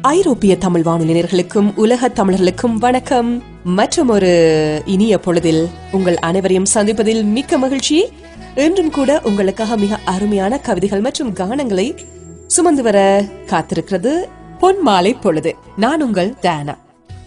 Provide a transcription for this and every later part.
ஐரோப்பிய தமிழ் வானொலியர்களுக்கும் உலக தமிழர்களுக்கும் வணக்கம் மற்றும் ஒரு இனிய பொழுதில் உங்கள் அனைவரையும் சந்திப்பதில் மிக்க மகிழ்ச்சி இன்றும் கூட உங்களுக்காக மிக அருமையான கவிதைகள் மற்றும் கானங்களை சுமந்து வர காத்திருக்கிறது பொன் மாலை பொழுது நான் உங்கள் டயானா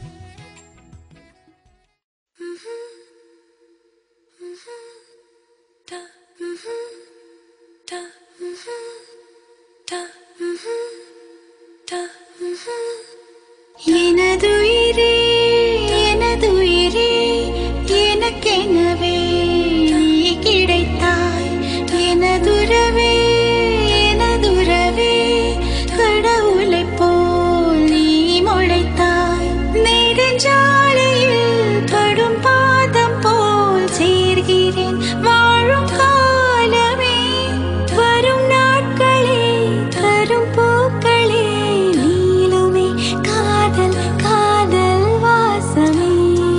எனதுயிரே எனதுயிரே எனக்கெனவே நீ கிடைத்தாய் எனதுறவே எனதுறவே கடவுளைப் போல் நீ முளைத்தாய் நெடுஞ்சாலையில் படும் பாதம் போல் சேர்கிறேன் வாழும் காலமே வரும் நாட்களே தரும் பூக்களே நீளுமே காதல் காதல் வாசமே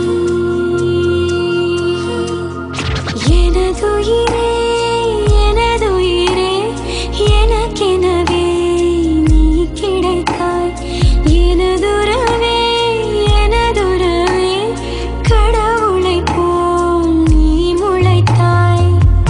எனதுயிரே எனதுயிரே எனக்கெனவே நீ கிடைத்தாய் எனதுறவே எனதுறவே கடவுளைப் போல் நீ முளைத்தாய்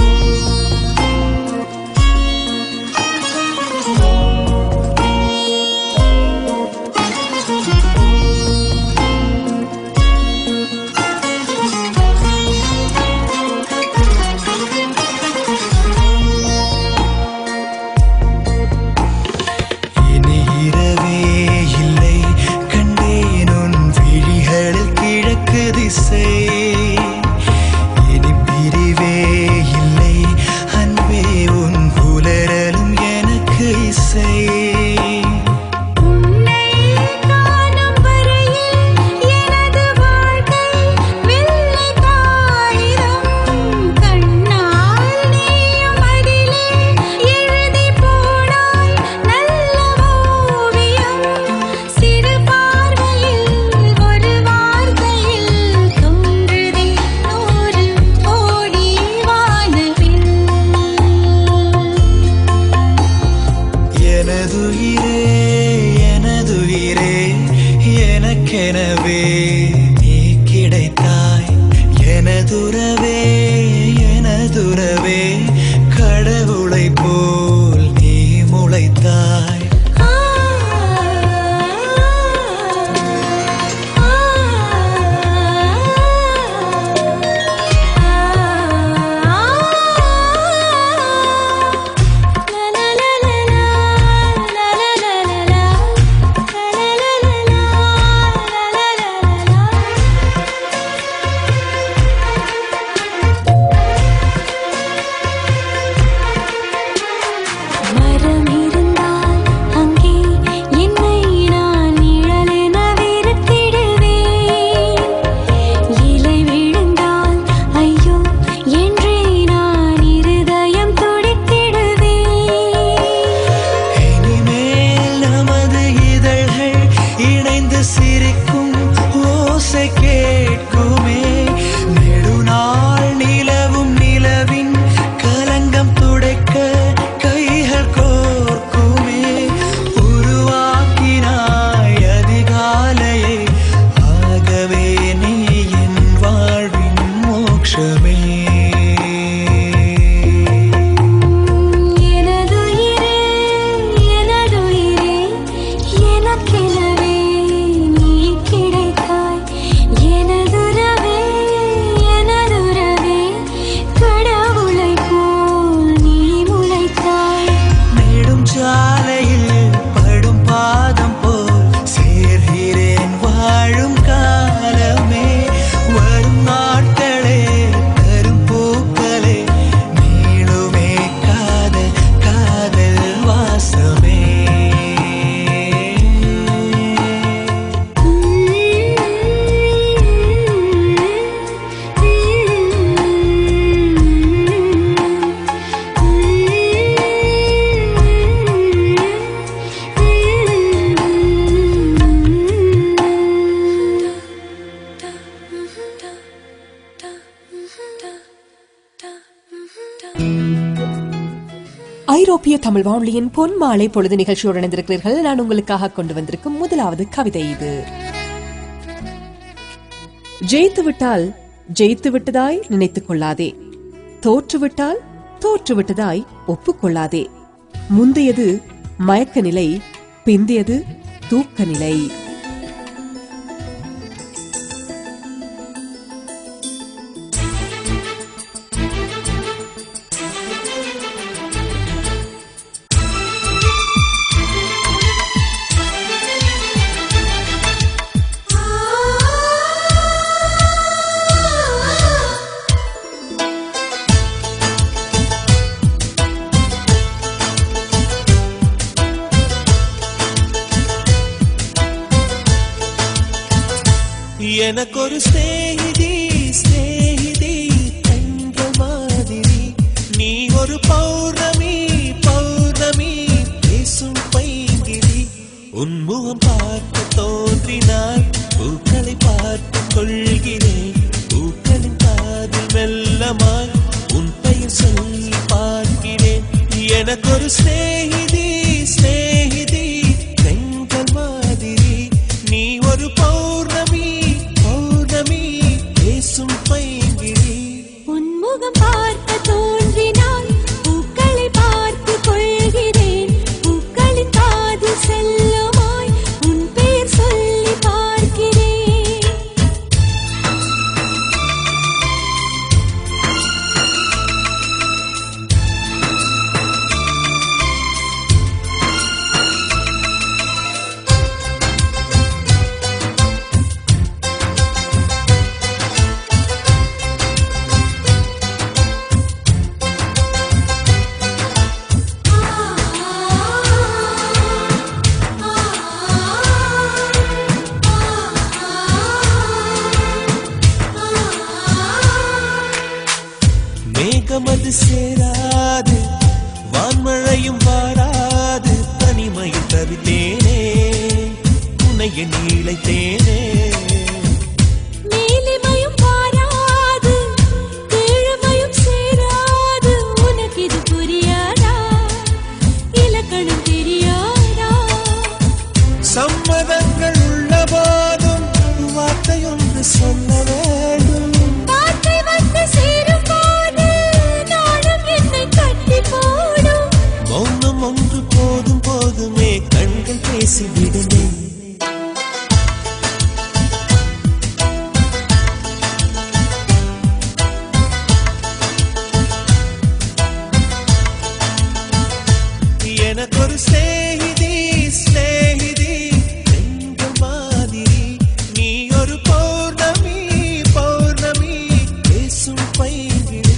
இனி இரவே இல்லை கண்டேன் உன் விழிகளில் கிழக்கு திசை இனி பிரிவே இல்லை அன்பே உன் புலரலும் எனக்கு இசை உன்னை காணும் வரையில் எனது வாழ்க்கை வெள்ளை தாயிரம் கண்ணால் நீயும் அதிலே எழுதி போனாய் நல்ல ஓவியம் சிறு பார்வையில் ஒரு வார்த்தையில் தோன்றுதே நூறு கோடி வானவில் எனதுயிரே எனதுயிரே எனக்கெனவே நீ கிடைத்தாய் எனதுறவே எனதுறவே கடவுளைப் போல் நீ முளைத்தாய் ஆ ஆ மரம் இருந்தால் அங்கே என்னை நான் நிழலென வெறுத்திடுவேன் இலை விழுந்தால் ஐயோ என்றே நான் இருதயம் துடித்திடுவேன் இனிமேல் நமது இதழ்கள் இணைந்து சிரிக்கும் ஓசை கேட்குமே நெடுநாள் நிலவும் நிலவின் கலங்கம் துடைக்க கைகள் கோர்க்குமே உருவாக்கினாய் அதிகாலையை ஆகவே நீ என் வாழ்வின் மோட்சமே எனதுயிரே எனதுயிரே எனக்கெனவே நீ கிடைத்தாய் எனதுறவே எனதுறவே கடவுளைப் போல் நீ முளைத்தாய் நெடும் சாலையில் படும் பாதம் போல் சேர்கிறேன் வாழும் காலமே வரும் நாட்களே தரும் பூக்களே நீளுமே காதல் காதல் வாசமே ஐரோப்பிய தமிழ் வானொலியின் பொன் மாலை பொழுது நிகழ்ச்சியோடு இணைந்திருக்கிறீர்கள் நான் உங்களுக்காக கொண்டு வந்திருக்கும் முதலாவது கவிதை இது ஜெயித்து விட்டால் ஜெயித்து விட்டதாய் நினைத்துக் கொள்ளாதே தோற்றுவிட்டால் தோற்றுவிட்டதாய் ஒப்புக்கொள்ளாதே முந்தையது மயக்க நிலை பிந்தையது தூக்க நிலை எனக்கொரு ஸ்நேகிதி ஸ்நேகிதி தங்க மாதிரி நீ ஒரு பௌர்ணமி பௌர்ணமி பேசும் பைங்கிரி உன்முகம் பார்க்க தோன்றினாய் பூக்களை பார்த்து கொள்கிறேன் பூக்களின் காதில் மெல்லமாய் உன் பெயர் சொல்லி பார்க்கிறேன் எனக்கொரு ஸ்நேகிதி ஸ்நேகிதி தெங்கள் மாதிரி நீ ஒரு பௌர்ணமி பௌர்ணமி பேசும் பைங்கிரி உன்முகம் பார்க்க தோன்றினால் பூக்களை பார்த்து கொள்கிறேன் பூக்களின் காது செல்லுமாய் உன் பேர் சொல்லி பார்க்கிறேன் மேகமது சேராது வான்மழையும் வாராது தனிமையில் தவித்தேனே உனைய நீளைத்தேனே மேலிமையும் பாராது கீழ்மையும் சேராது உனக்கு இது புரியாதா இலக்கணம் தெரியாதா சம்மதங்கள் உள்ள போதும் வார்த்தையொன்று சொல்ல வேண்டும் வார்த்தை வந்து சேரும் போது நானும் என்னை கட்டி போடும் மௌனம் ஒன்று போதும் போதுமே கண்கள் பேசிவிடுமே எனக்கொரு ஸ்நேகிதி ஸ்நேகிதி எங்க மாதிரி நீ ஒரு பௌர்ணமி பௌர்ணமி பேசும் பைங்கிழி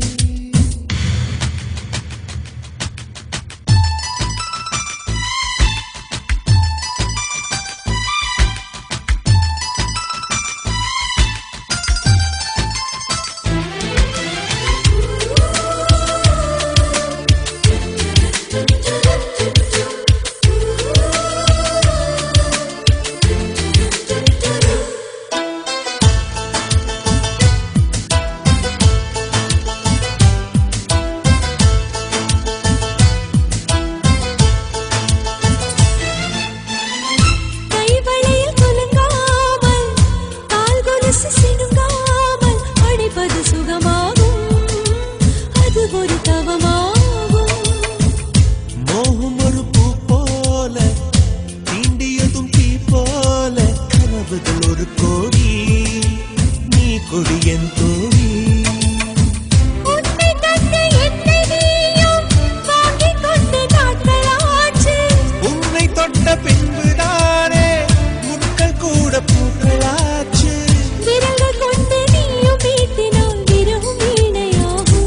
கைவளையில் குலுங்காமல் கால் கொலுசு சினுங்காமல் அடிப்பது சுகமாகும் அது ஒரு தவமாகும் மோகம் ஒரு பூ போல தீண்டியதும் தீ போல கனவுகள் ஒரு கோடி நீ கொடி என் தோழி உன்னை கண்டு என்னை நீயும் வாங்கிக் கொண்டு நாட்கள் ஆச்சு உன்னை தொட்ட பின்புதானே முட்கள் கூட பூக்களாச்சு விரல்கள் கொண்டு நீயும் மீட்டினால் விரவும் வீணையாகும்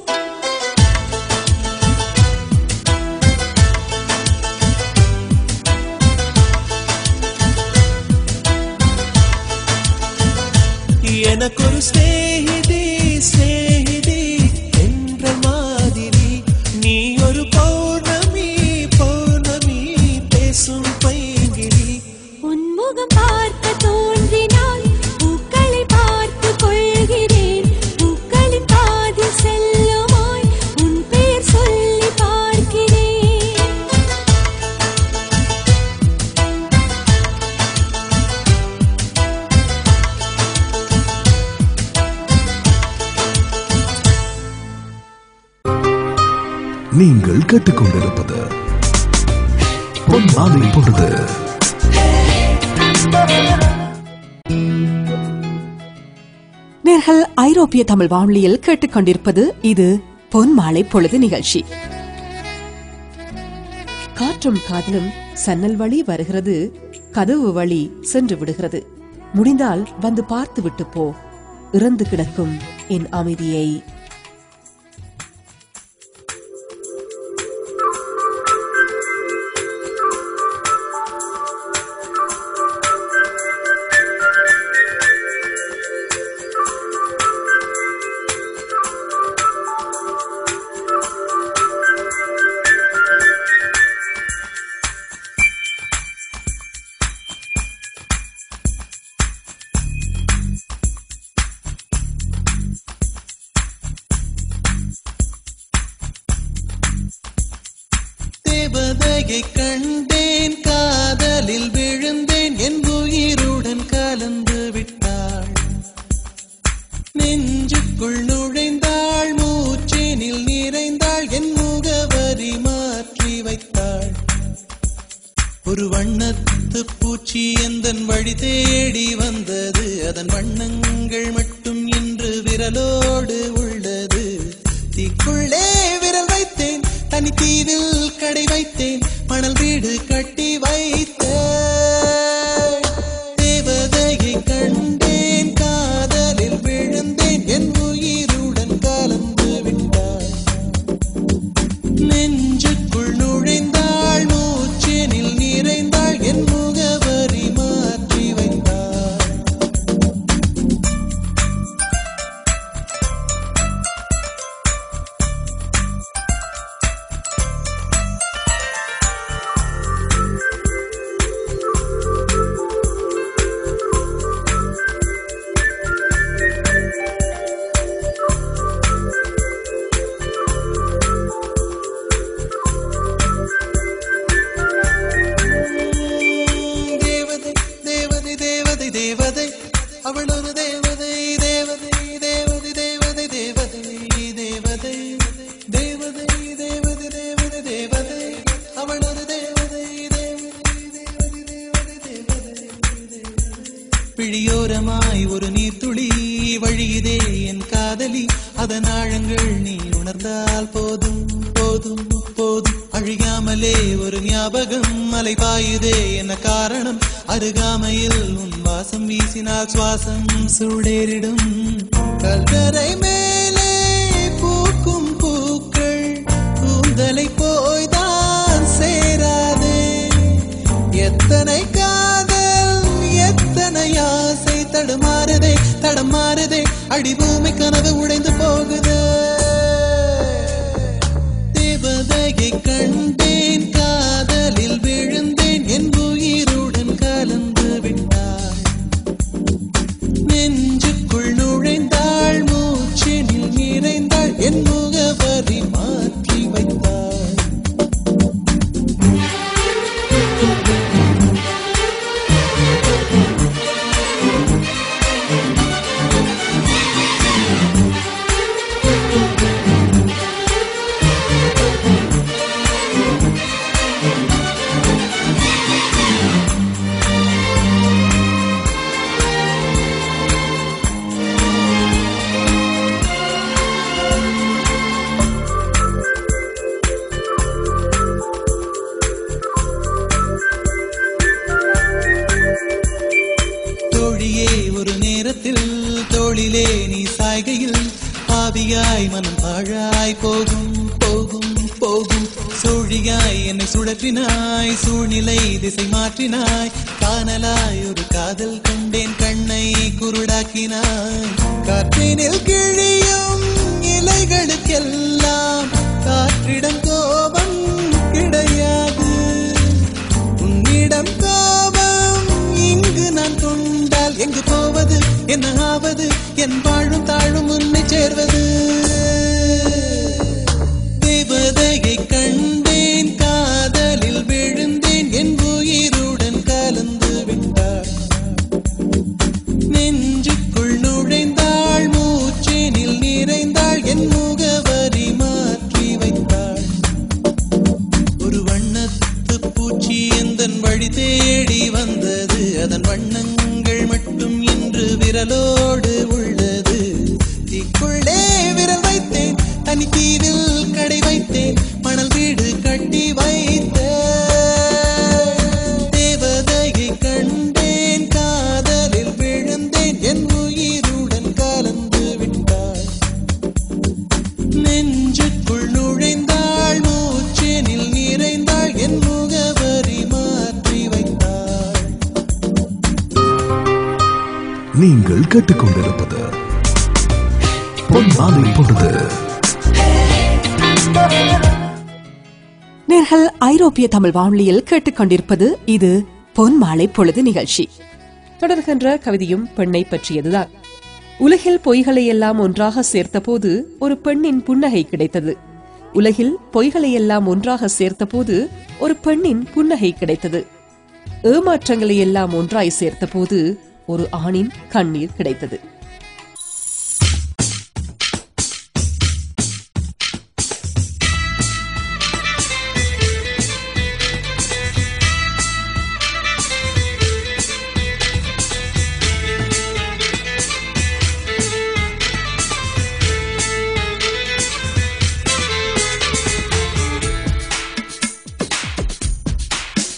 எனக்கொரு ஸ்நேகிதி ஸ்நேகிதி என்ற மாதிரி நீ ஒரு பௌர்ணமி பௌர்ணமி பேசும் பைங்கிழி உன்முகம் பார்க்க தோன்றினால் பூக்களை பார்த்து கொள்கிறேன் பூக்களின் காதில் செல்லுமாய் உன் பேர் சொல்லி பார்க்கிறேன் நீங்கள் கேட்டுக்கொண்டிருப்பது பொன்மாலை பொழுது நேர்கள் ஐரோப்பிய தமிழ் வானொலியில் கேட்டுக்கொண்டிருப்பது இது பொன் மாலை பொழுது நிகழ்ச்சி காற்றும் காதலும் சன்னல் வழி வருகிறது கதவு வழி சென்று விடுகிறது முடிந்தால் வந்து பார்த்து விட்டு போ இறந்து கிடக்கும் என் அமைதியை தேவதையை கண்டேன் காதலில் விழுந்தேன் என் உயிருடன் கலந்து விட்டாள் நெஞ்சுக்குள் நுழைந்தாள் மூச்சேனில் நிறைந்தாள் என் முகவரி மாற்றி வைத்தாள் ஒரு வண்ணத்து பூச்சி எந்தன் வழி தேடி வந்தது அதன் வண்ணங்கள் மட்டும் இன்று விரலோடு உள்ளது தீக்குள்ளே விரல் வைத்தேன் தனி தீவில் கடை வைத்தேன் மணல் வீடு கட்டி வைத்தேன் தேவதையை கண்டேன் காதலில் விழுந்தேன் என் உயிருடன் கலந்து விட்டாள் நெஞ்சுக்குள் நுழைந்தாள் மூச்சேனில் நிறைந்தாள் என் முகவரி மாற்றி வைத்தாள் தேவதை தேவதை தேவதை தேவதை அவள் ஒரு தேவதை தேவதை தேவதை தேவதை தேவதை தேவதை தேவதை தேவதை தேவதை தேவதை அவள் ஒரு தேவதை தேவதை தேவதை தேவதை தேவதை பிழியோரமாய் ஒரு நீர்த்துளி வழியுதே என் காதலி அதன் ஆழங்கள் நீ உணர்ந்தால் போதும் போதும் போதும் அழியாமலே ஒரு ஞாபகம் மலை பாயுதே என்ன காரணம் அருகாமையில் உன் வாசம் வீசினால் சுவாசம் சூடேறிடும் கல்கரை மேலே பூக்கும் பூக்கள் கூந்தலை போய்தான் சேராதே எத்தனை காதல் எத்தனை ஆசை தடுமாறுதே தடமாறுதே அடிபூமி கனவு உடைந்து போகுது தேவதையை கண்டேன் காதலில் விழுந்தேன் என் உயிருடன் கலந்து விட்டாள் நெஞ்சுக்குள் நுழைந்தாள் மூச்சினில் நிறைந்தாள் என் முகவரி மாற்றி வைத்தாள் தோழியே ஒரு நேரத்தில் தோளிலே நீ சாய்கையில் பாவியாய் மனம் பாழாய் போகும் போகும் போகும் சோழியாய் என்னை சுழற்றினாய் சூழ்நிலை திசை மாற்றினாய் காணலாய் ஒரு காதல் கண்டேன் கண்ணை குருடாக்கினாய் காற்றினில் கிழியும் இலைகளுக்கெல்லாம் காற்றிடம் கோபம் கிடையாது உன்னிடம் கோபம் இங்கு நான் கொண்டால் எங்கு போவது என்ன ஆவது என் வாழும் தாழும் உன்னை சேர்வது தேவதையை கண்டேன் காதலில் விழுந்தேன் என் உயிருடன் கலந்து விட்டாள் நெஞ்சுக்குள் நுழைந்தாள் மூச்சேனில் நிறைந்தாள் என் முகவரி மா தீவில் கடை வைத்தேன் மணல் வீடு கட்டி வைத்தேன் தேவதையை கண்டேன் காதலில் விழுந்தேன் என் உயிருடன் கலந்து விட்டாள் நெஞ்சுக்குள் நுழைந்தாள் மூச்செனில் நிறைந்தாள் என் முகவரி மாற்றி வைத்தாள் நீங்கள் கேட்டுக்கொண்டிருப்பது பொன்மாலை பொழுது நேர்கள் ஐரோப்பிய தமிழ் வானொலியில் கேட்டுக்கொண்டிருப்பது இது பொன்மாலை பொழுது நிகழ்ச்சி தொடர்கின்ற கவிதையும் பெண்ணை பற்றியதுதான் உலகில் பொய்களை எல்லாம் ஒன்றாக சேர்த்தபோது ஒரு பெண்ணின் புன்னகை கிடைத்தது உலகில் பொய்களை எல்லாம் ஒன்றாக சேர்த்தபோது ஒரு பெண்ணின் புன்னகை கிடைத்தது ஏமாற்றங்களை எல்லாம் ஒன்றாய் சேர்த்தபோது ஒரு ஆணின் கண்ணீர் கிடைத்தது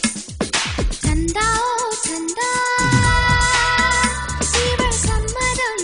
சந்தா ஓ சந்தா இவள் சம்மதம்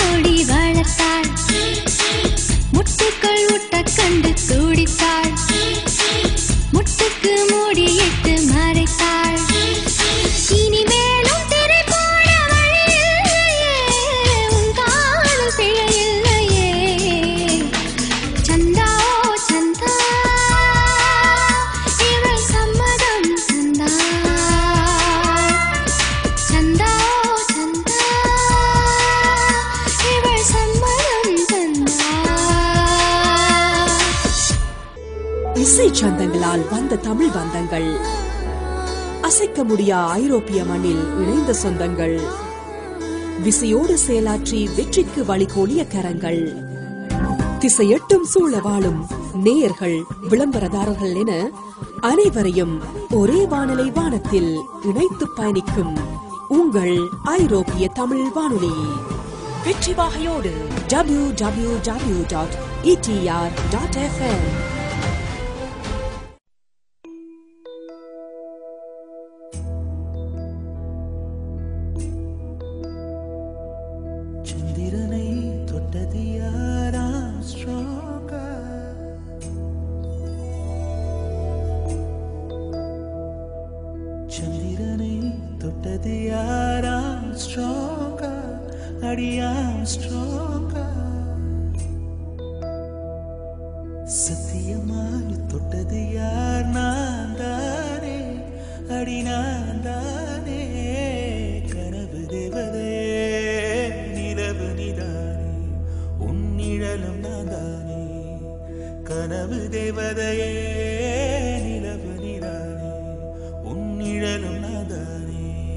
கோழி வளர்த்தாள் முட்டுக்கள் முட்டை கண்டு துடித்தாள் முட்டுக்கு மூடியிட்டு மறைத்தாள் இனிமேலும் திரை போட வழியில்லையே உன் காதல் பிழையில்லையே சந்தா ஓ சந்தா இவள் சம்மதம் சந்தா சந்தா ஓ சந்தா இவள் சம்மதம் சந்தா இசை சந்தங்களால் வந்த தமிழ் பந்தங்கள் அசைக்க முடியா ஐரோப்பிய மண்ணில் இணைந்த சொந்தங்கள் விசையோடு செயலாற்றி வெற்றிக்கு வழிகோலிய கரங்கள் திசையெட்டும் சூழ வாழும் நேயர்கள் விளம்பரதாரர்கள் என அனைவரையும் ஒரே வானலை வானத்தில் இணைத்து பயணிக்கும் உங்கள் ஐரோப்பிய தமிழ் வானொலி வெற்றி வாகையோடு W W W dot ETR dot FM சந்திரனை தொட்டது யாராம் ஸ்ட்ராங்கா சந்திரனை தொட்டது யாராம் ஸ்ட்ராங்கா அடியாம் ஸ்ட்ராங்கா சத்தியமாய் தொட்டது யார் நான் தானே அடி நான் தானே கனவு தேவதே நிலவு நிதானே உன் நிழலும் நான் தானே கனவு தேவதையே நிலவு நிதானே உன் நிழலும் நான் தானே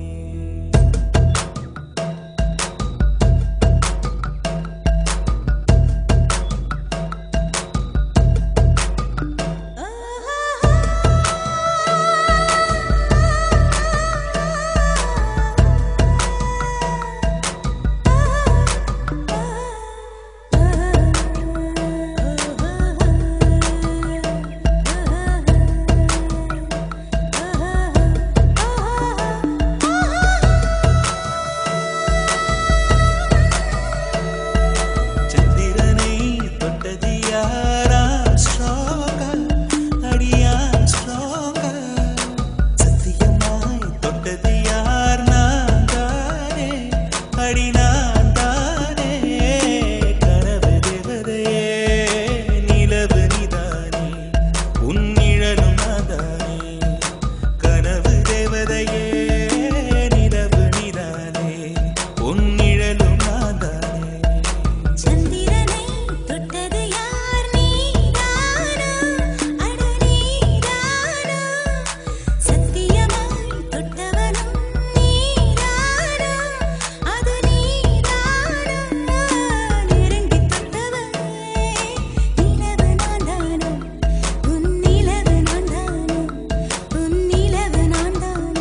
சந்திரனை தொட்டது யாராம் ஸ்ட்ராங்கா அடியாம் ஸ்ட்ராங்கா சத்தியமாய் தொட்டது யார் நான் தானே அடி நான் தானே கனவு தேவதையே நிலவு நிதானே உன் நிழலும் நாதானே கனவு தேவதையே நிலவு நிதானே உன் நிழலும் நாதானே சந்திரனை தொட்டது யார் நீதானா அட நீதானா சத்தியமாய் தொட்டவனும் நீதானா அது நீதானா நெருங்கி தொட்டவனே நிலவு நான்தானா உன் நிலவு நான்தானா உன் நிலவு நான்தானா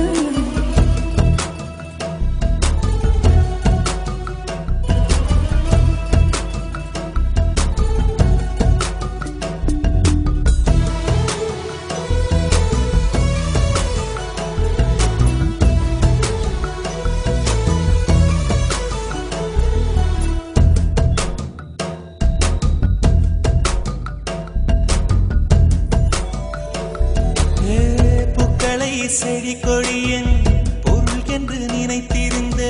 ஏ, பூக்களை செடி கொடியன் பொருள் என்று நினைத்திருந்த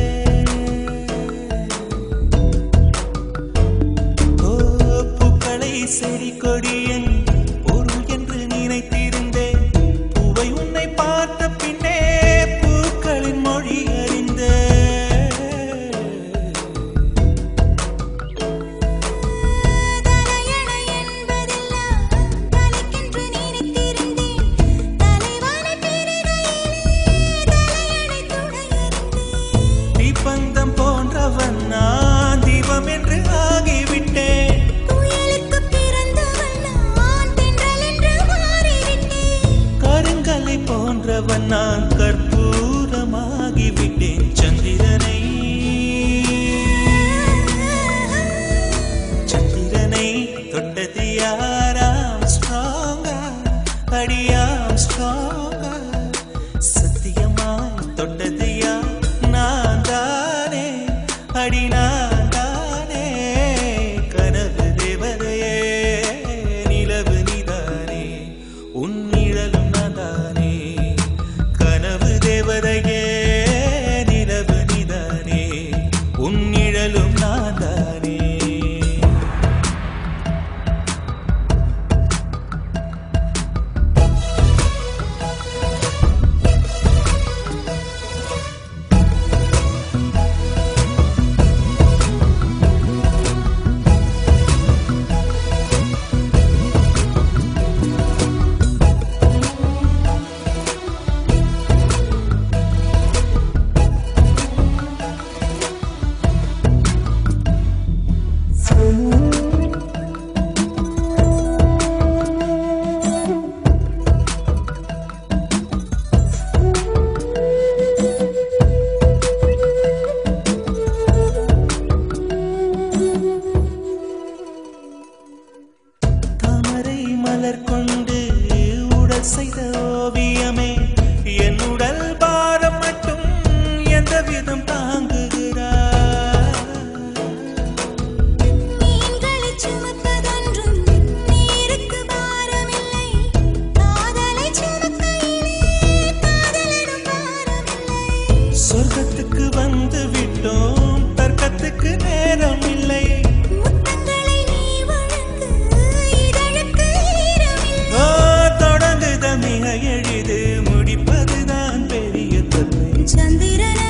ஓ பூக்களை செடி கொடியன் பொருள் என்று நினைத்திருந்தேன் பூவை உன்னை பார்த்த பின்னே பூக்களின் மொழி அறிந்த தலையணை என்பதெல்லாம் தலைக்கென்று நினைத்திருந்தேன் தலைவானை பிரிகையிலே தலையணை துணையறிந்தேன் தீப்பந்தம் போன்றவன் நான் தீபம் என்று ஆகிவிட்டேன் புயலுக்கு பிறந்தவள் நான் நிழலும் நான் தானே தாமரை மலர் கொண்டு உடல் செய்த ஓவியமே என் உடல் பாரம் மட்டும் எந்த விதம் தாங்குகிறார் மீன்களைச் சுமப்பதொன்றும் நீருக்கு பாரமில்லை காதலைச் சுமக்கையிலே காதலனும் பாரமில்லை சொர்க்கத்துக்கு வந்து விட்டோம் தர்க்கத்துக்கு நேரம் இல்லை முத்தங்களை நீ வழங்கு இதழுக்கு ஈரமில்லை ஓ, தொடங்குத மிக எளிது முடிப்பதுதான் பெரிய தொல்லை சந்திரனை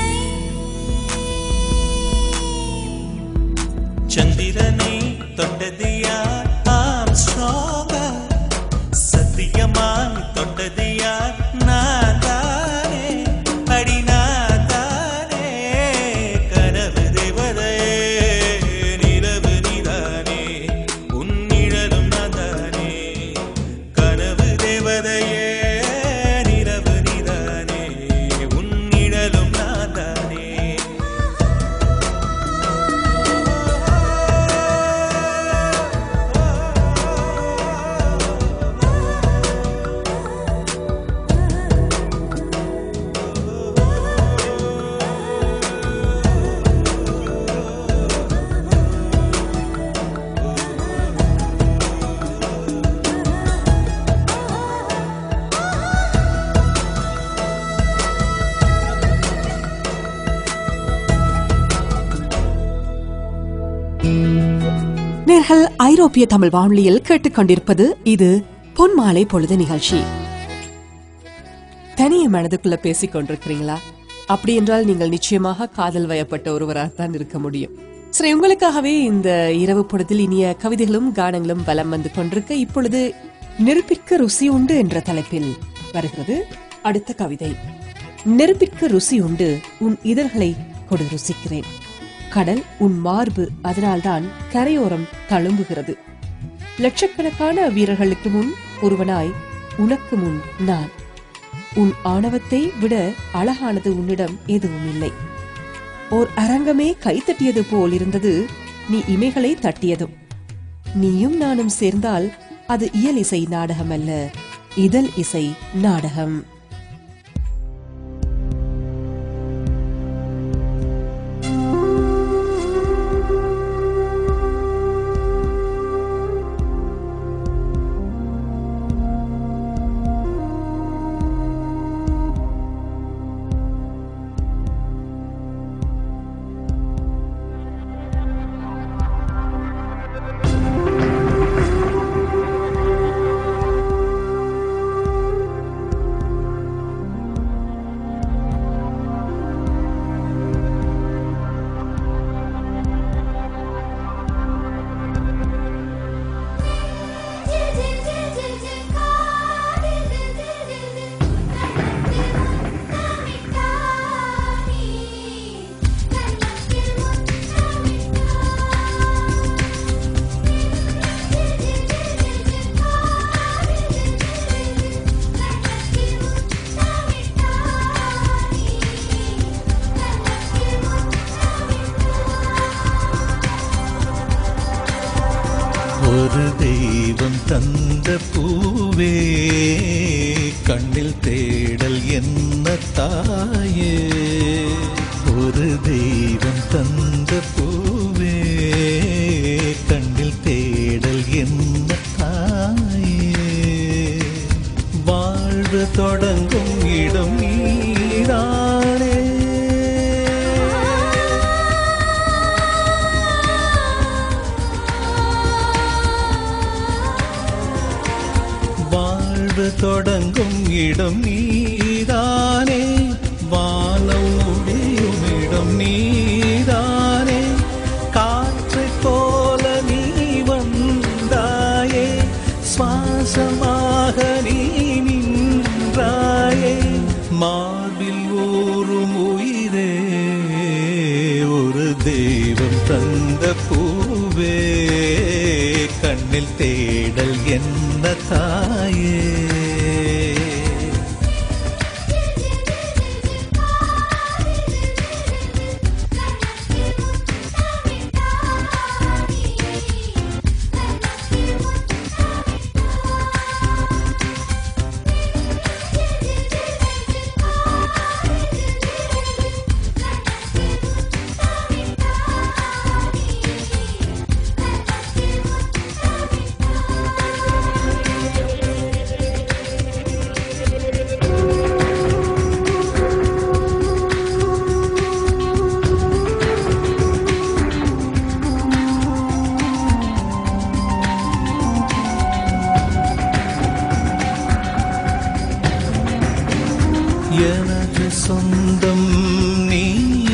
சந்திரனை தொட்டது யார் ஆம் ஸ்ட்ராங்கா சத்தியமாய் தொட்டது யார் நான் தானே அடி நான் தானே கனவு தேவதையே நிலவு நீதானே உன் நிழலும் நான் தானே கனவு தேவதையே நிலவு நீதானே உன் நிழலும் நான் தானே நேர்கள் ஐரோப்பிய தமிழ் வானொலியில் கேட்டுக்கொண்டிருப்பது இது பொன்மாலை பொழுது நிகழ்ச்சி தனிய மனதுக்குள்ள பேசிக் கொண்டிருக்கிறீங்களா அப்படி என்றால் நீங்கள் நிச்சயமாக காதல் வயப்பட்ட ஒருவராகத்தான் இருக்க முடியும் சரி உங்களுக்காகவே இந்த இரவு பொழுதில் இனிய கவிதைகளும் கானங்களும் வலம் வந்து கொண்டிருக்க இப்பொழுது நெருப்பிற்கு ருசி உண்டு என்ற தலைப்பில் வருகிறது அடுத்த கவிதை நெருப்பிற்கு ருசி உண்டு உன் இதழ்களை கொடு ருசிக்கிறேன் கடல் உன் மார்பு அதனால்தான் கரையோரம் தழும்புகிறது லட்சக்கணக்கான வீரர்களுக்கு முன் ஒருவனாய் உனக்கு முன் நான் உன் ஆணவத்தை விட அழகானது உன்னிடம் எதுவும் இல்லை ஓர் அரங்கமே கைத்தட்டியது போல் இருந்தது நீ இமைகளை தட்டியதும் நீயும் நானும் சேர்ந்தால் அது இயல் இசை நாடகம் அல்ல இதழ் இசை நாடகம் ஒரு தெய்வம் தந்த பூவே கண்ணில் தேடல் என்ன தாயே ஒரு தெய்வம் தந்த பூவே கண்ணில் தேடல் என்ன தாயே வாழ்வு தொடங்கும் இடம் நீதானே தொடங்கும் இடம் நீதானே வானம் முடியும் இடம் நீதானே காற்றைப் போல நீ வந்தாயே சுவாசமாக நீ நின்றாயே மார்பில் ஊறும் உயிரே ஒரு தெய்வம் தந்த பூவே கண்ணில் தேடல் என்ன தாயே எனது சொந்தம் நீ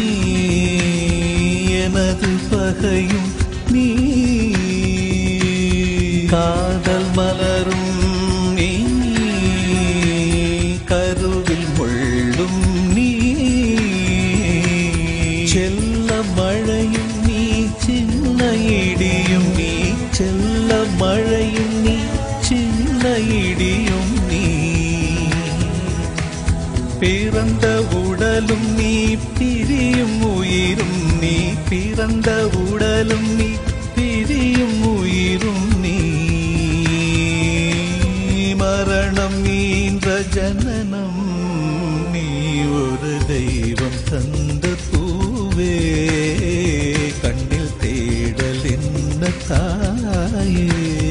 எனது பகையும் நீ காதல் மலரும் நீ கருவில் முள்ளும் நீ செல்ல மழையும் நீ சின்ன இடியும் நீ செல்ல மழையும் நீ சின்ன இடியும் நீ பிறந்த உடலும் நீ பிரியும் உயிரும் நீ பிறந்த உடலும் நீ பிரியும் உயிரும் நீ மரணம் நீன்ற ஜனனம் நீ ஒரு தெய்வம் தந்த பூவே கண்ணில் தேடல் என்ன தாயே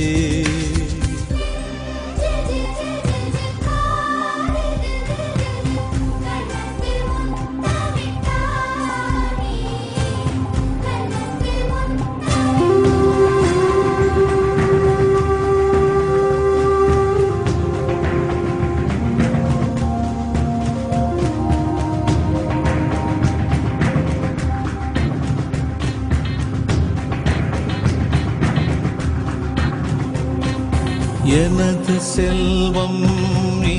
எனது செல்வம் நீ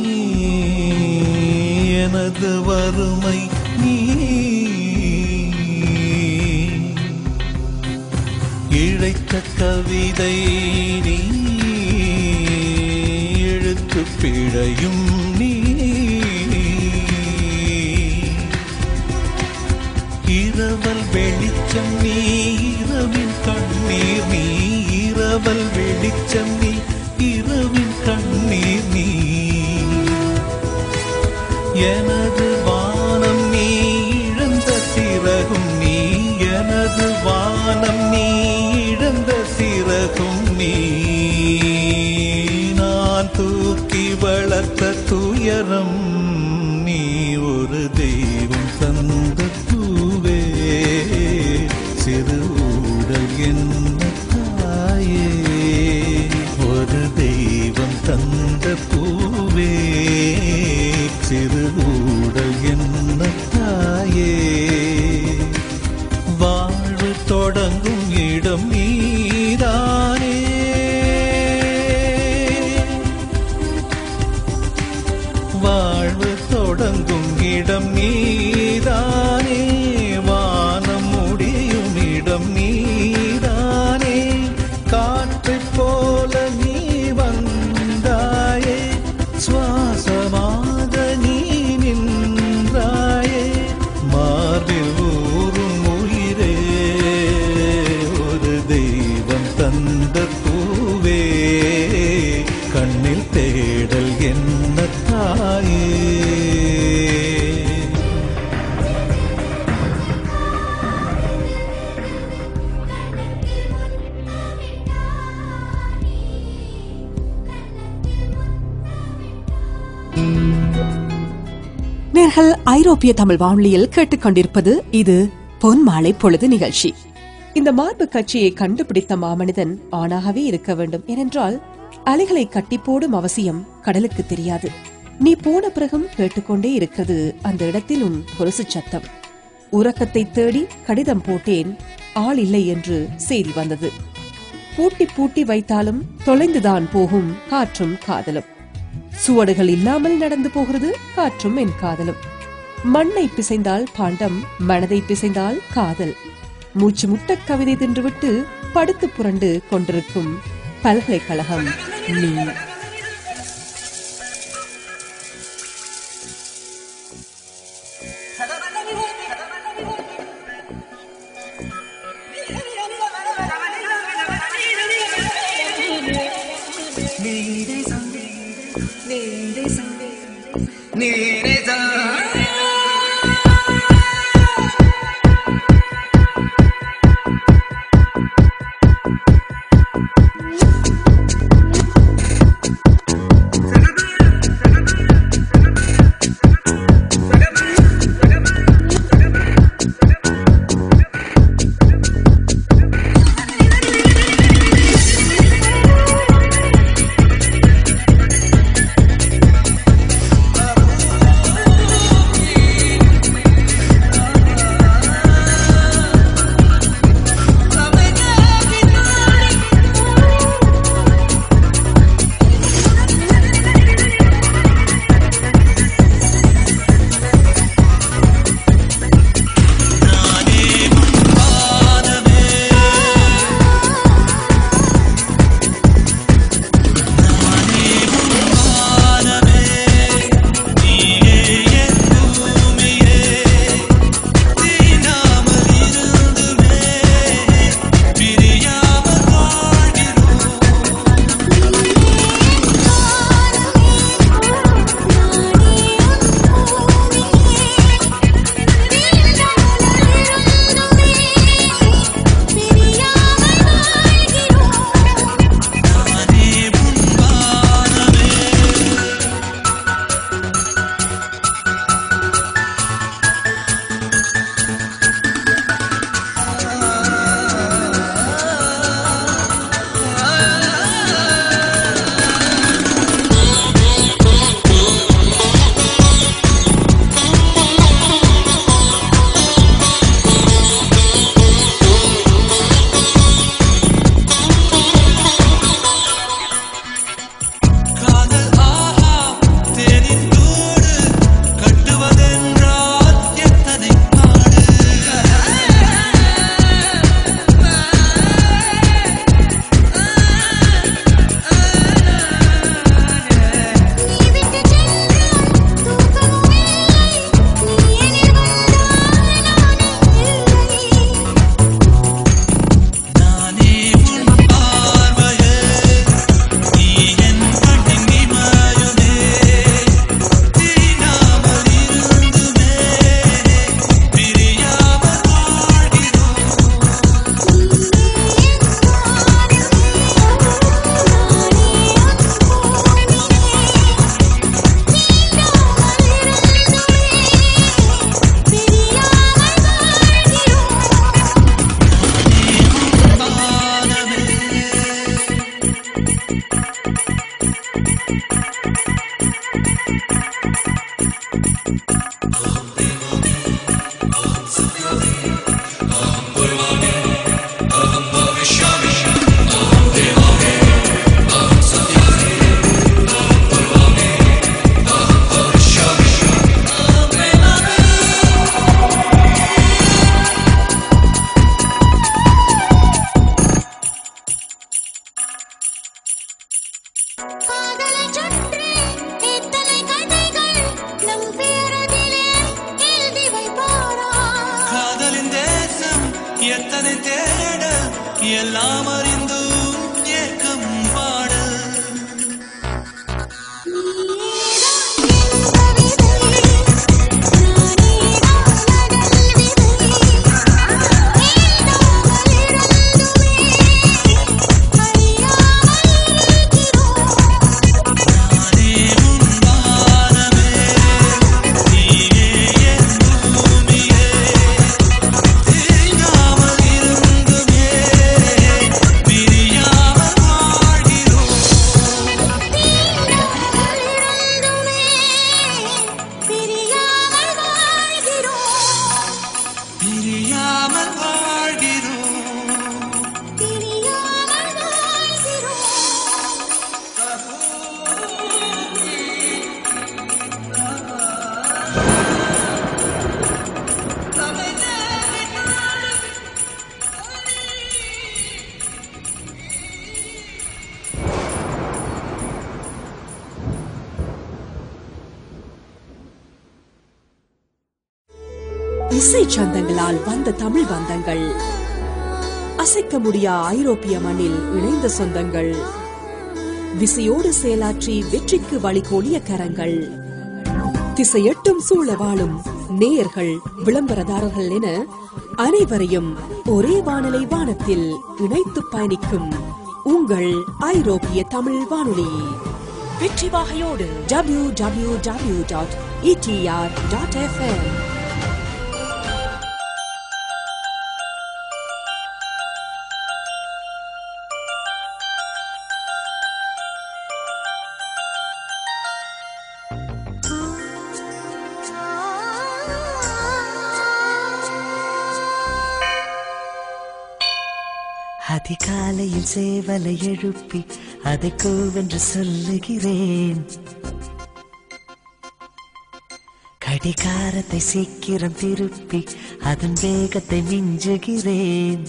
எனது வறுமை நீ இழைத்த கவிதை நீ எழுத்து பிழையும் நீ இரவல் வெளிச்சம் நீ இரவின் கண்ணீர் நீ இரவல் வெளிச்சம் நீ இரவின் கண்ணீர் நீ எனது வானம் நீ இழந்த சிறகும் நீ எனது வானம் நீ இழந்த சிறகும் நீ நான் தூக்கி வளர்த்த துயரம் நீ ஒரு தெய்வம் தந்த பூவே சிறு ஊடல் என்ன தாயே ஒரு தெய்வம் தந்த பூவே சிறு ஊடல் என்ன தாயே வாழ்வு தொடங்கும் இடம் நீதானே வாழ்வு தொடங்கும் இடம் நீதானே வானம் முடியும் இடம் நீதானே காற்றைப் போல நீ வந்தாயே சுவாசமாக நீ நின்றாயே மார்பில் ஊறும் உயிரே ஒரு தெய்வம் தந்த பூவே கண்ணில் தேடல் என்ன தாயே நேர்கள் ஐரோப்பிய தமிழ் வானொலியில் கேட்டுக்கொண்டிருப்பது இது பொன் மாலை பொழுது நிகழ்ச்சி இந்த மார்பு கட்சியை கண்டுபிடித்த மாமனிதன் ஆணாகவே இருக்க வேண்டும் ஏனென்றால் அலைகளை கட்டி போடும் அவசியம் கடலுக்கு தெரியாது நீ போன பிறகும் கேட்டுக்கொண்டே இருக்கிறது அந்த இடத்தில் உன் கொலுசு சத்தம் உறக்கத்தை தேடி கடிதம் போட்டேன் ஆள் இல்லை என்று செய்தி வந்தது பூட்டி பூட்டி வைத்தாலும் தொலைந்துதான் போகும் காற்றும் காதலும் சுவடுகள் இல்லாமல் நடந்து போகிறது காற்றும் என் காதலும் மண்ணை பிசைந்தால் பாண்டம் மனதை பிசைந்தால் காதல் மூச்சு முட்ட கவிதை தின்றுவிட்டு படுத்து புரண்டு கொண்டிருக்கும் பல்கலைக்கழகம் நீ காதல் ஆஹா தேனின் தூடு கட்டுவதென்றால் எத்தனை பாடு நீ விட்டு சென்றால் தூக்கமும் இல்லை நீ என்னில் வந்தால் நானே இல்லை நானே உன் பார்வையே நீ என் கண்ணின் இமயமே தீண்டாமல் இருந்துமே பிரியாமல் வாழ்கிறோம் காதலைச் சுற்றி எத்தனை கதைகள் நம் பேரதிலே எழுதி வைப்பாரா காதலின் தேசம் எத்தனை தேட எல்லாம் அறிந்தும் ஏக்கம் பாட நானே உன் வானமே நீயே என் பூமியே தீண்டாமல் இருந்துமே இசை சந்தங்களால் வந்த தமிழ் பந்தங்கள் அசைக்க முடியா ஐரோப்பிய மண்ணில் இணைந்த சொந்தங்கள் விசையோடு செயலாற்றி வெற்றிக்கு வழிகோலிய கரங்கள் திசையெட்டும் சூழ வாழும் நேயர்கள் விளம்பரதாரர்கள் என அனைவரையும் ஒரே வானலை வானத்தில் இணைத்து பயணிக்கும் உங்கள் ஐரோப்பிய தமிழ் வானொலி வெற்றி வாகையோடு W W W dot ETR dot FM அதிகாலையில் சேவலை எழுப்பி அதை கூவென்று சொல்லுகிறேன் கடிகாரத்தை சீக்கிரம் திருப்பி அதன் வேகத்தை மிஞ்சுகிறேன்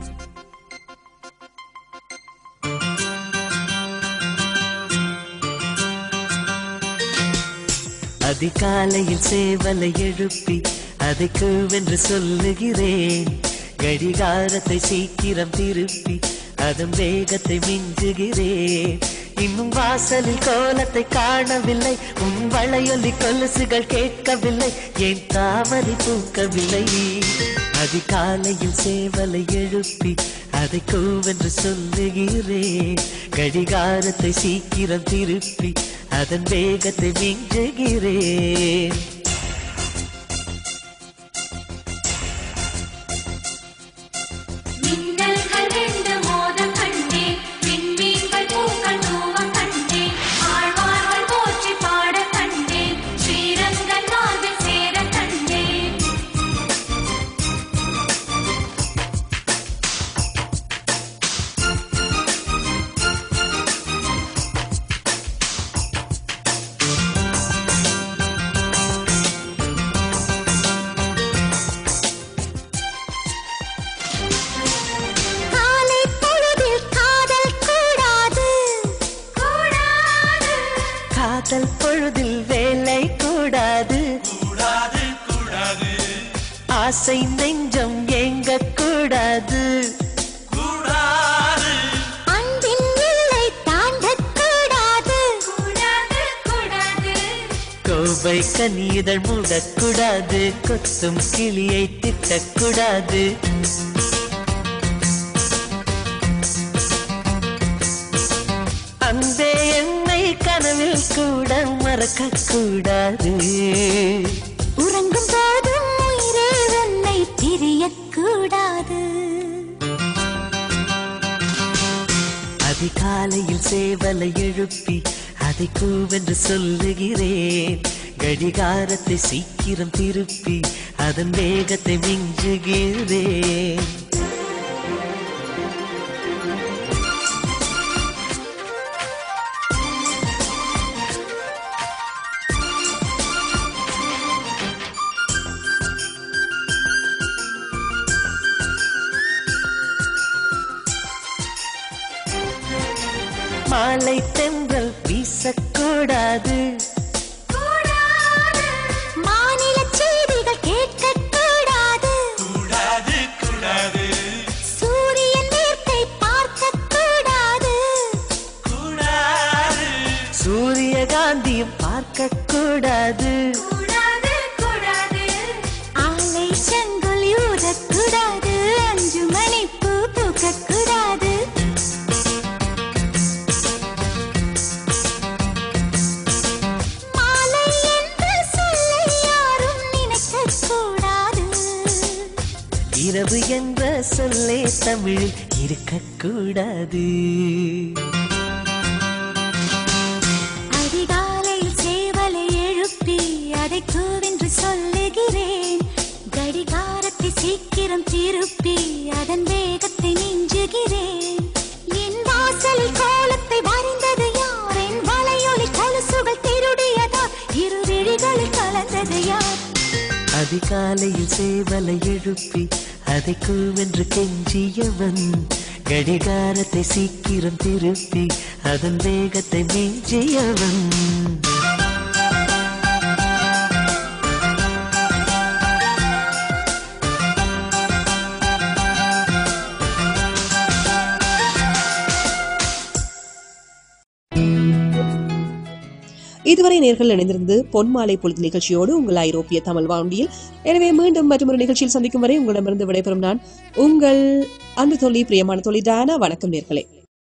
அதிகாலையில் சேவலை எழுப்பி அதை கூவென்று சொல்லுகிறேன் கடிகாரத்தை சீக்கிரம் திருப்பி அதன் வேகத்தை மிஞ்சுகிறேன் இன்னும் வாசலில் கோலத்தை காணவில்லை உன் வளையொலி கொலுசுகள் கேட்கவில்லை என் தாமரை பூக்கவில்லை அதிகாலையில் சேவலை எழுப்பி அதை கூவென்று சொல்லுகிறேன் கடிகாரத்தை சீக்கிரம் திருப்பி அதன் வேகத்தை மிஞ்சுகிறேன் மின்னல்கள் ரெண்டு மோத கண்டேன் விண்மீன்கள் பூக்கள் தூவ கண்டேன் ஆழ்வார்கள் போற்றி பாட கண்டேன் ஸ்ரீரங்கன் மார்பில் சேர கண்டேன் காலை பொழுதில் காதல் கூடாது கூடாது காதல் பொழுதில் வேலை கூடாது கூடாது கூடாது ஆசை நெஞ்சம் எங்க கூடாது கூடாது அன்பின் எல்லை தாண்டக் கூடாது கூடாது கூடாது கோவை கனிதழ் மூடக்கூடாது கொத்தும் கிளியை திட்டக்கூடாது அன்பே என்னை கனவில் கூட மறக்க கூடாது உறங்கும் போதும் உயிரே உன்னை பிரியக்கூடாது அதிகாலையில் சேவலை எழுப்பி அதை கூவென்று சொல்லுகிறேன் கடிகாரத்தை சீக்கிரம் திருப்பி அதன் வேகத்தை மிஞ்சுகிறேன் மாலை தென்றல் வீசக்கூடாது கூடாது மாநில செய்திகள் கேட்கக்கூடாது கூடாது கூடாது சூரியன் நேர்த்தை பார்க்கக்கூடாது கூடாது சூரியகாந்தியும் பார்க்கக்கூடாது கூடாது கூடாது ஆலை செங்கல் ஊதக்கூடாது அஞ்சு மணி பூ பூக்கக்கூடாது மாலை என்று சொல்ல யாரும் நினைக்கக்கூடாது இரவு என்ற சொல்லே தமிழில் இருக்கக்கூடாது அதிகாலையில் சேவலை எழுப்பி அதை கூவென்று சொல்லுகிறேன் கடிகாரத்தை சீக்கிரம் திருப்பி அதன் வேகத்தை மிஞ்சுகிறேன் என் வாசலில் கோலத்தை வரைந்தது யார் என் வலையொலி கொலுசுகள் திருடியதா இரு விழிகளில் கலந்தது யார் அதிகாலையில் சேவலை எழுப்பி அதை கூவென்று கெஞ்சியவன் கடிகாரத்தை சீக்கிரம் திருப்பி அதன் வேகத்தை மிஞ்சியவன் இதுவரை நேர்கள் இணைந்திருந்து பொன்மாலை பொழுது நிகழ்ச்சியோடு உங்கள் ஐரோப்பிய தமிழ் வானொலியில் எனவே மீண்டும் மற்றொரு நிகழ்ச்சியில் சந்திக்கும் வரை உங்களிடமிருந்து விடைபெறும் நான் உங்கள் அன்பு தொழில் பிரியமான தொழில் டானா வணக்கம் நேர்களே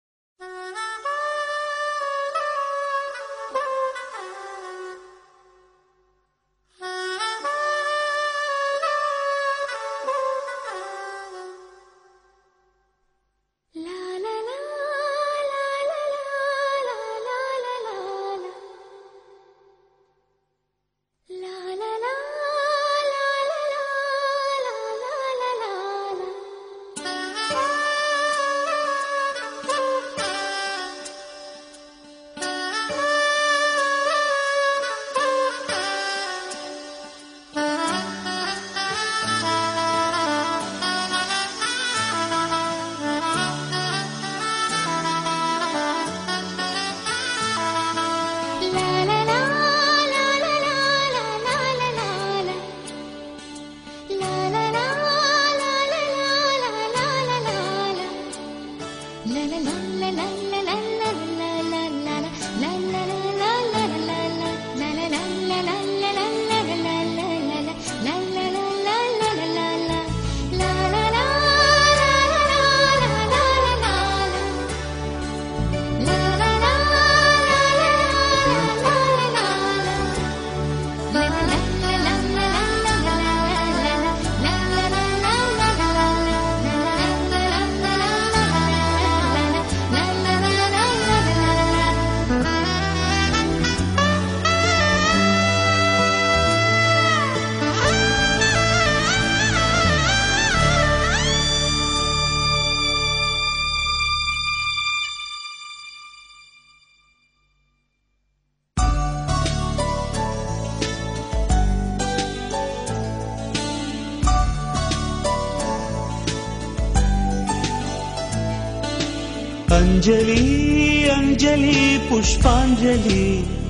அஞ்சலி அஞ்சலி புஷ்பாஞ்சலி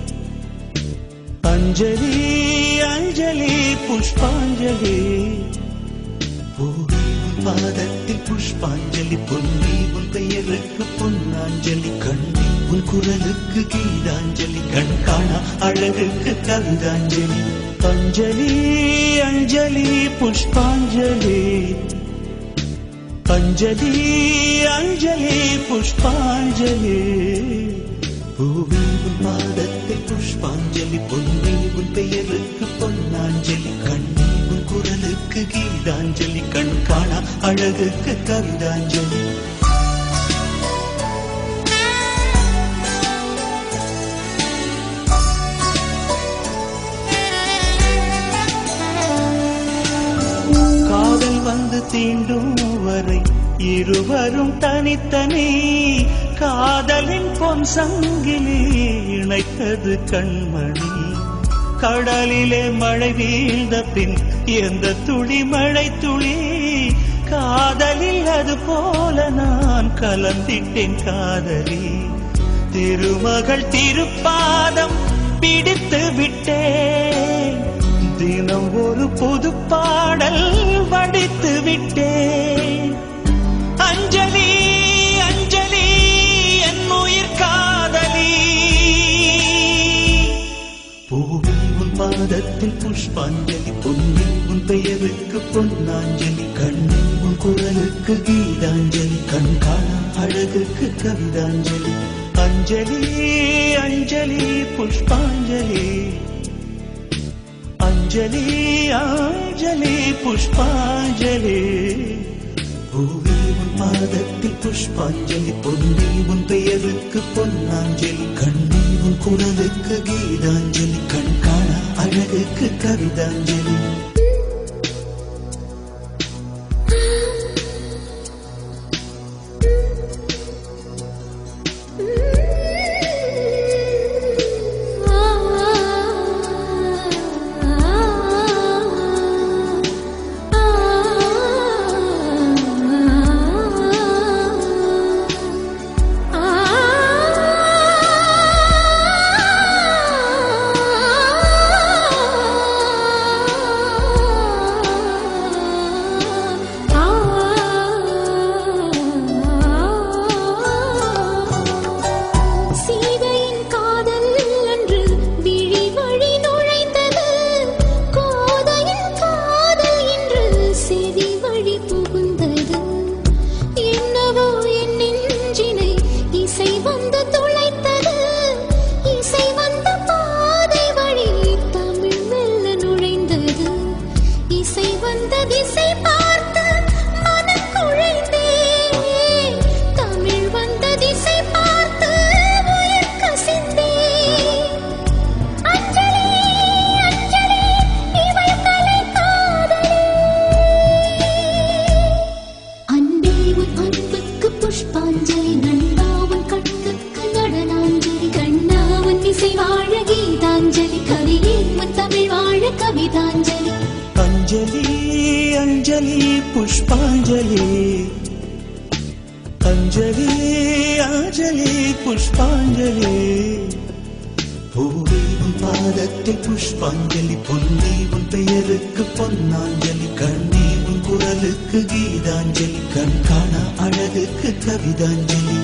அஞ்சலி அஞ்சலி புஷ்பாஞ்சலி பூவி உன் பாதத்தில் புஷ்பாஞ்சலி பொன்னி உன் பெயருக்கு பொன்னாஞ்சலி கண்ணி உன் குரலுக்கு கீதாஞ்சலி கண் காணா அழகுக்கு கவிதாஞ்சலி அஞ்சலி அஞ்சலி புஷ்பாஞ்சலி அஞ்சலி அஞ்சலி புஷ்பாஞ்சலி பூவி உன் பாதத்தில் புஷ்பாஞ்சலி பொன்னி உன் பெயருக்கு பொன்னாஞ்சலி கண்ணி உன் குரலுக்கு கீதாஞ்சலி கண் காணா அழகுக்கு கவிதாஞ்சலி காதல் வந்து தீண்டும் வரை இருவரும் தனித்தனி காதலின் பொன் சங்கிலி இணைத்தது கண்மணி கடலிலே மழை வீழ்ந்த பின் எந்த துளி மழை துளி காதலில் அது போல நான் கலந்திட்டேன் காதலி திருமகள் திருப்பாதம் பிடித்து விட்டேன் தினம் ஒரு புது பாடல் வடித்து விட்டேன் அஞ்சலி அஞ்சலி என் உயிர் காதலி பூவி உன் பாதத்தில் புஷ்பாஞ்சலி பொன்னி உன் பெயருக்கு பொன்னாஞ்சலி கண்ணி உன் குரலுக்கு கீதாஞ்சலி கண் காணா அழகுக்கு கவிதாஞ்சலி அஞ்சலி அஞ்சலி புஷ்பாஞ்சலி அஞ்சலி அஞ்சலி புஷ்பாஞ்சலி பூவி உன் பாதத்தில் புஷ்பாஞ்சலி பொன்னி உன் பெயருக்கு பொன்னாஞ்சலி கண்ணி உன் குரலுக்கு கீதாஞ்சலி கண் காண அழகுக்கு கவிதாஞ்சலி ஆ புஷ்பாஞ்சலி அஞ்சலி அஞ்சலி புஷ்பாஞ்சலி பூவே உன் பாதத்தில் புஷ்பாஞ்சலி பொன்னி உன் பெயருக்கு பொன்னாஞ்சலி கண்ணே உன் குரலுக்கு கீதாஞ்சலி கண் காண அழகுக்கு கவிதாஞ்சலி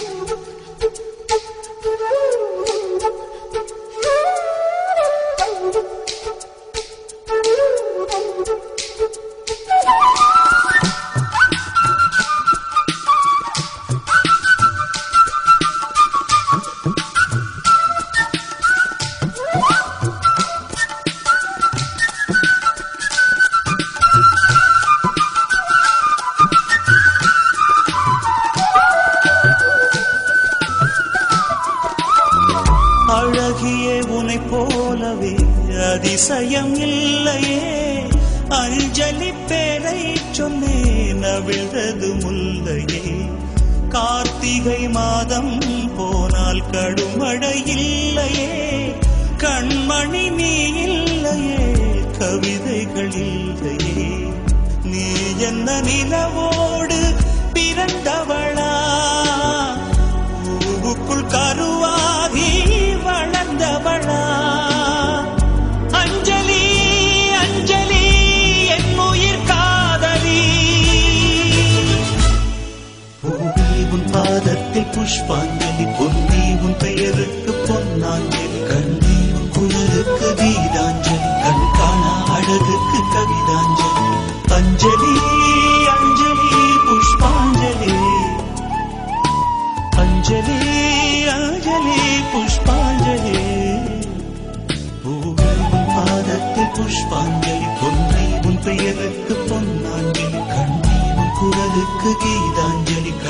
அழகியே உனை போலவே அதிசயம் இல்லையே அஞ்சலி பேரை சொன்னேன் அவிழ்ந்தது முல்லையே கார்த்திகை மாதம் போனால் கடுமழை இல்லையே கண்மணி நீ இல்லையே கவிதைகள் இல்லையே நீ என்ன நிலவோடு பிறந்தவளா பூவுக்குள் கருவாகி வளர்ந்தவளா அஞ்சலி அஞ்சலி என் உயிர் காதலி பூமி உன் பாதத்தில் புஷ்பாஞ்சலி பொன்னி உன் பெயருக்கு பொன்னாஞ்சலி கண்ணி உன் குரலுக்கு கீதாஞ்சலி கண் காணா அழகுக்கு கவிதாஞ்சலி அஞ்சலி அஞ்சலி புஷ்பாஞ்சலி அஞ்சலி அஞ்சலி புஷ்பாஞ்சலி பூவே உன் பாதத்தில் புஷ்பாஞ்சலி பொன்னை உன் பெயருக்கு பொன்னாஞ்சலி கண்ணே உன் குரலுக்கு கீதாஞ்சலி